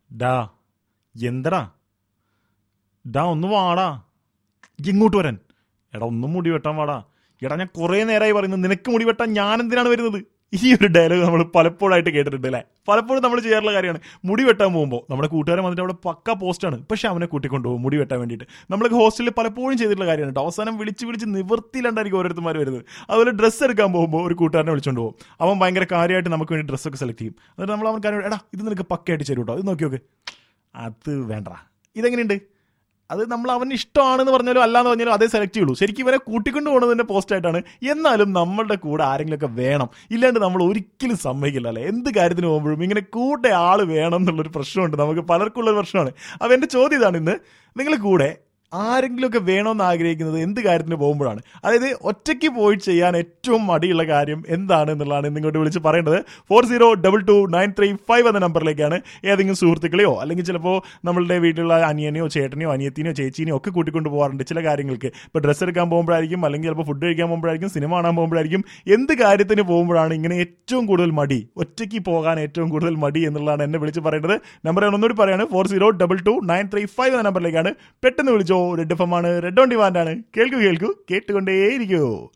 ഡാ എന്തടാ ഡാ ഒന്ന് വാടാ ഇങ്ങോട്ട് വരാൻ എടാ ഒന്നും മുടി വെട്ടാൻ വാടാ എടാ ഞാൻ കുറേ നേരമായി പറയുന്നത് നിനക്ക് മുടി വെട്ടാൻ ഞാൻ എന്തിനാണ് വരുന്നത് ഈ ഒരു ഡയലോഗ് നമ്മൾ പലപ്പോഴായിട്ട് കേട്ടിട്ടുണ്ട് അല്ലേ പലപ്പോഴും നമ്മൾ ചെയ്യാറുള്ള കാര്യമാണ് മുടി വെട്ടാൻ പോകുമ്പോൾ നമ്മുടെ കൂട്ടുകാരൻ വന്നിട്ട് അവിടെ പക്ക പോസ്റ്റാണ് പക്ഷെ അവനെ കൂട്ടിക്കൊണ്ടുപോകും മുടി വെട്ടാൻ വേണ്ടിയിട്ട് നമ്മളൊക്കെ ഹോസ്റ്റലിൽ പലപ്പോഴും ചെയ്തിട്ടുള്ള കാര്യമാണ് കേട്ടോ അവസാനം വിളിച്ച് വിളിച്ച് നിവൃത്തിയിലുണ്ടായിരിക്കും ഓരോരുത്തന്മാർ വരുന്നത് അതുപോലെ ഡ്രസ്സ് എടുക്കാൻ പോകുമ്പോൾ ഒരു കൂട്ടുകാരനെ വിളിച്ചുകൊണ്ട് പോകും അവൻ ഭയങ്കര കാര്യമായിട്ട് നമുക്ക് വേണ്ടി ഡ്രസ്സൊക്കെ സെലക്ട് ചെയ്യും എന്നിട്ട് നമ്മൾ അവൻ കാര്യം എടാ ഇത് നിനക്ക് പക്കയായിട്ട് ചേരും കേട്ടോ ഇത് നോക്കി നോക്ക് അത് വേണ്ട ഇതെങ്ങനെയുണ്ട് അത് നമ്മൾ അവന് ഇഷ്ടമാണെന്ന് പറഞ്ഞാലും അല്ലാന്ന് പറഞ്ഞാലും അതേ സെലക്ട് ചെയ്യുള്ളൂ ശരിക്കും ഇവരെ കൂട്ടിക്കൊണ്ട് പോകുന്നതിന്റെ പോസ്റ്റായിട്ടാണ് എന്നാലും നമ്മളുടെ കൂടെ ആരെങ്കിലുമൊക്കെ വേണം ഇല്ലാണ്ട് നമ്മൾ ഒരിക്കലും സമ്മതിക്കില്ല അല്ലേ എന്ത് കാര്യത്തിന് പോകുമ്പോഴും ഇങ്ങനെ കൂടെ ആള് വേണം എന്നുള്ളൊരു പ്രശ്നമുണ്ട് നമുക്ക് പലർക്കുള്ള ഒരു പ്രശ്നമാണ് അപ്പോൾ എൻ്റെ ചോദ്യം ഇതാണ് ഇന്ന് നിങ്ങൾ കൂടെ ആരെങ്കിലുമൊക്കെ വേണമെന്ന് ആഗ്രഹിക്കുന്നത് എന്ത് കാര്യത്തിന് പോകുമ്പോഴാണ് അതായത് ഒറ്റയ്ക്ക് പോയി ചെയ്യാൻ ഏറ്റവും മടിയുള്ള കാര്യം എന്താണ് എന്നുള്ളതാണ് ഇന്ന് ഇങ്ങോട്ട് വിളിച്ച് പറയേണ്ടത് four zero double two nine three five എന്ന നമ്പറിലേക്കാണ് ഏതെങ്കിലും സുഹൃത്തുക്കളെയോ അല്ലെങ്കിൽ ചിലപ്പോൾ നമ്മളുടെ വീട്ടിലുള്ള അനിയനെയോ ചേട്ടനെയോ അനിയത്തിനെയോ ചേച്ചീനെയോ ഒക്കെ കൂട്ടിക്കൊണ്ട് പോകാറുണ്ട് ചില കാര്യങ്ങൾക്ക് ഇപ്പോൾ ഡ്രസ്സ് എടുക്കാൻ പോകുമ്പോഴായിരിക്കും അല്ലെങ്കിൽ ചിലപ്പോൾ ഫുഡ് കഴിക്കാൻ പോകുമ്പോഴായിരിക്കും സിനിമ കാണാൻ പോകുമ്പോഴായിരിക്കും എന്ത് കാര്യത്തിന് പോകുമ്പോഴാണ് ഇങ്ങനെ ഏറ്റവും കൂടുതൽ മടി ഒറ്റയ്ക്ക് പോകാൻ ഏറ്റവും കൂടുതൽ മടി എന്നുള്ളതാണ് എന്നെ വിളിച്ച് പറയേണ്ടത് നമ്പർ ഞാൻ ഒന്നുകൂടി പറയാണ് four zero double two nine three five എന്ന നമ്പറിലേക്കാണ് പെട്ടെന്ന് വിളിച്ചോ റെഡ് എഫ് എം ആണ് റെഡ് ഓൺ ഡിമാൻഡ് ആണ് കേൾക്കൂ കേൾക്കൂ കേട്ടുകൊണ്ടേയിരിക്കൂ